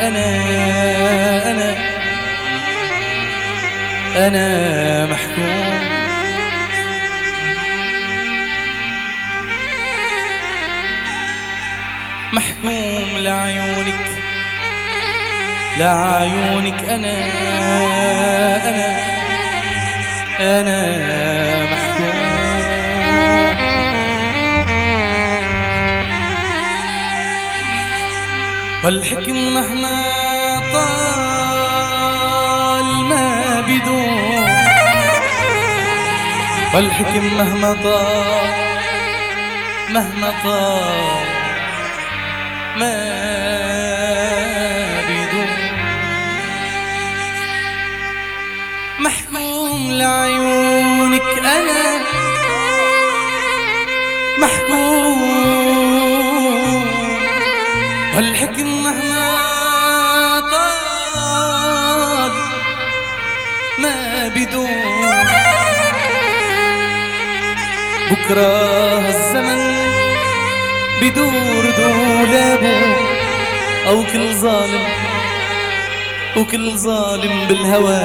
أنا أنا أنا محكوم محكوم لعيونك لعيونك أنا أنا أنا محكوم والحكم مهما طال ما بدون والحكم مهما طال مهما طال ما بدون محكوم لعيونك أنا محكوم والحكم مهما طال ما بدون بكرة الزمن بدور دولابه أو كل ظالم وكل ظالم بالهوى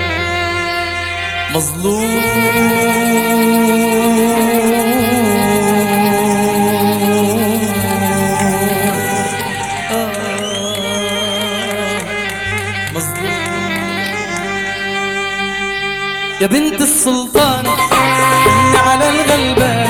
مظلوم آه مظلوم يا بنت السلطان إني على الغلبة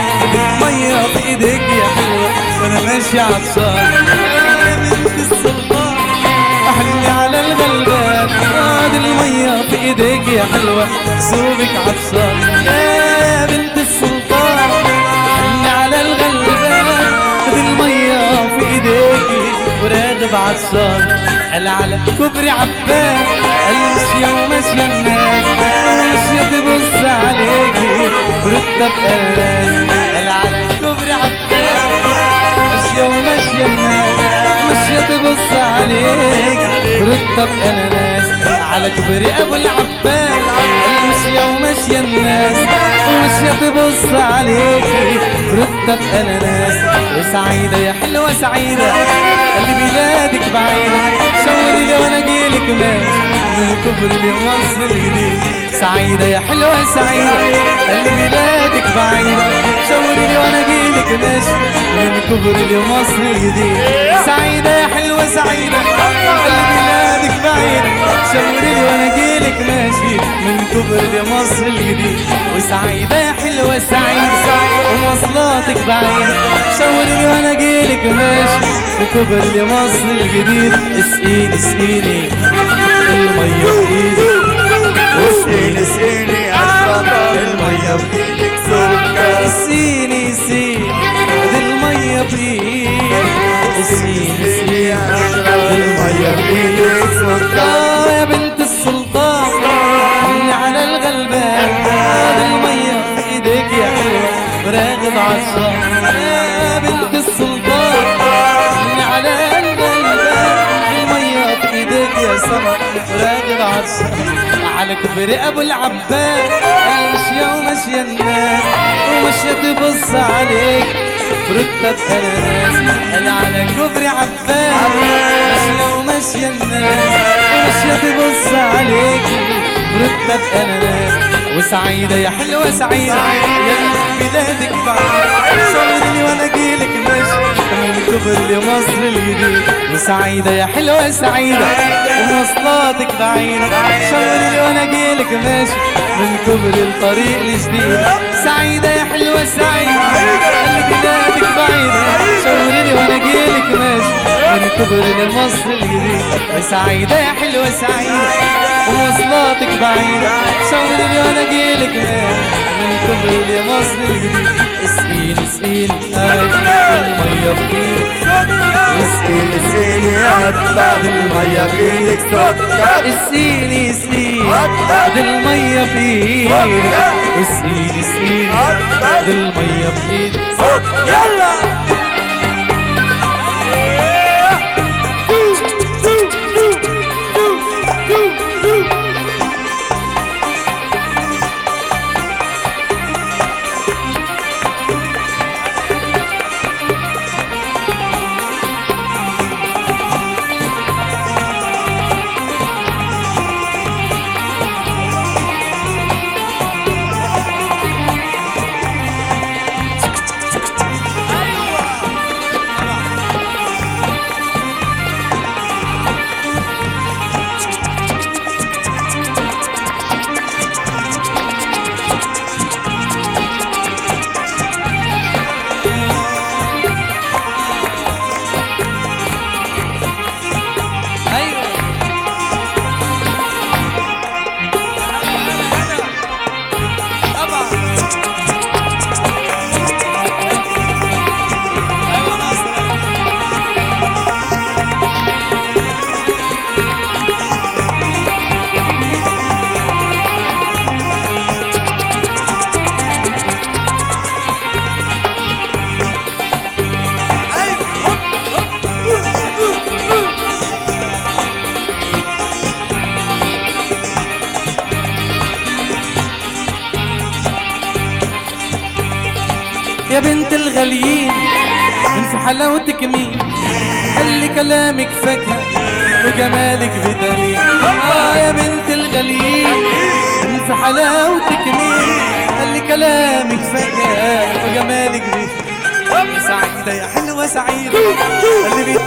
مية في ايديك يا حلوة وانا ماشي عطشان يا بنت السلطان احلي على الغلبان هذه المية في ايديك يا حلوة صوبك عطشان يا بنت السلطان احلي على الغلبان هذه المية في ايديك وراغب عطشان قال على كبري عبان المشية وماشية الناس المشية تبص عليكي ورتب قلان قال على كبري عبان ماشية وماشية الناس ماشية تبص عليك رتب اناناس على كبري ابو العباس ماشية وماشية الناس وماشية تبص عليك رتب اناناس وسعيدة يا حلوة سعيدة اللي بلادك بعيدة شاوري لي وانا جيلك ماشي من كبر لمصر الجديد سعيدة يا حلوة سعيدة اللي بلادك بعيدة شاوري لي وانا جيلك ماشي من كبر لمصر الجديد سعيدة يا حلوة سعيدة اللي بلادك بعيدة شاوري لي وانا جيلك ماشي من كبر لمصر الجديد وسعيدة يا حلوة سعيدة ومواصلاتك بعيدة شاوري لي وانا جيلك ماشي من كبر لمصر الجديد اسقيني اسقيني المية بإيدك اسقيني اسقيني عالشطر المية بإيدك سكر اسقيني اسقيني دي المية بإيدك اسقيني اسقيني المية بإيدك سكر آه يا بنت السلطان اللي على الغلبان هذا المية في ايديك يا حلوة راغب عطشان يا بنت السلطان اللي على الغلبان المية في ايديك يا سما راغب عطشان على كبر ابو العباس ماشية وماشية الناس وماشية تبص عليك رتب اناناس انا على كبر عباس ماشية وماشية الناس وماشية تبص عليك رتب اناناس وسعيدة يا حلوة سعيدة يا بلادك بعيد صورني وانا جيلك ماشي من كبر لمصر الجديد وسعيدة يا حلوة سعيدة ومواصلاتك بعيدة شاورني وانا جيلك ماشي من كبر الطريق الجديد سعيدة يا حلوة سعيدة اللي بلادك بعيدة شاورني وانا جيلك ماشي من كبر لمصر الجديد سعيدة يا حلوة سعيدة ومواصلاتك بعيدة شاورني وانا جيلك ماشي من كبر لمصر الجديد اسقيني اسقيني هاي المية بإيدك اسقيني اسقيني عالشطر المية بإيدك سكر اسقيني اسقيني دي المية بإيدك اسقيني اسقيني دي المية بإيدك يلا يا بنت الغاليين من في حلاوتك مين خلي كلامك فاكهة وجمالك فيتامين آه يا بنت الغاليين من في حلاوتك مين خلي كلامك فاكهة وجمالك فيتامين سعيدة يا حلوة سعيدة اللي بي...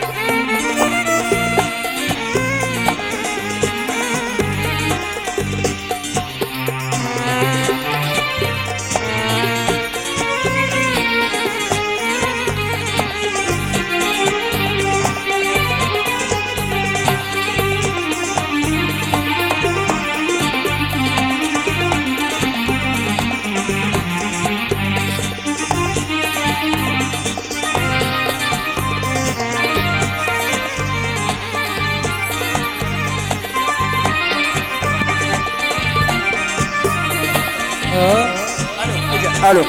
آه. الو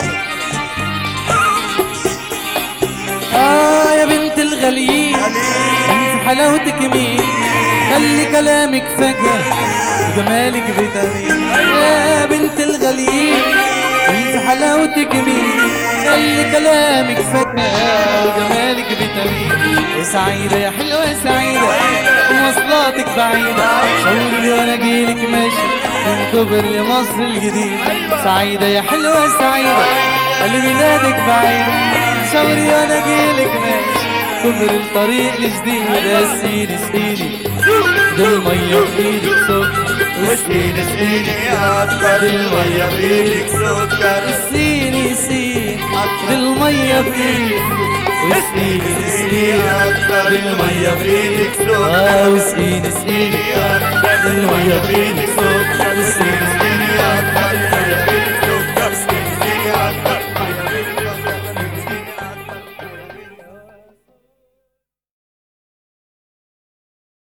آه يا بنت الغاليين انت حلاوتك مين خلي كلامك فجأة وجمالك فيتامين يا بنت الغاليين انت حلاوتك مين خلي كلامك فجأة وجمالك فيتامين يا سعيدة يا حلوة يا سعيدة ومواصلاتك بعيدة شاوري لي وانا جيلك ماشي من كبر لمصر الجديد سعيدة يا حلوة يا سعيدة اللي ميلادك بعيد شاوري وانا جيلك ماشي كبر الطريق الجديد اسقيني اسقيني دول مية في ايدك سكر وسقيني اسقيني يا اكبر المية بايدك سكر اسقيني اسقيني دول مية في ايدك وسقيني اسقيني يا اكبر المية بايدك سكر اه واسقيني اسقيني يا اكبر المية بايدك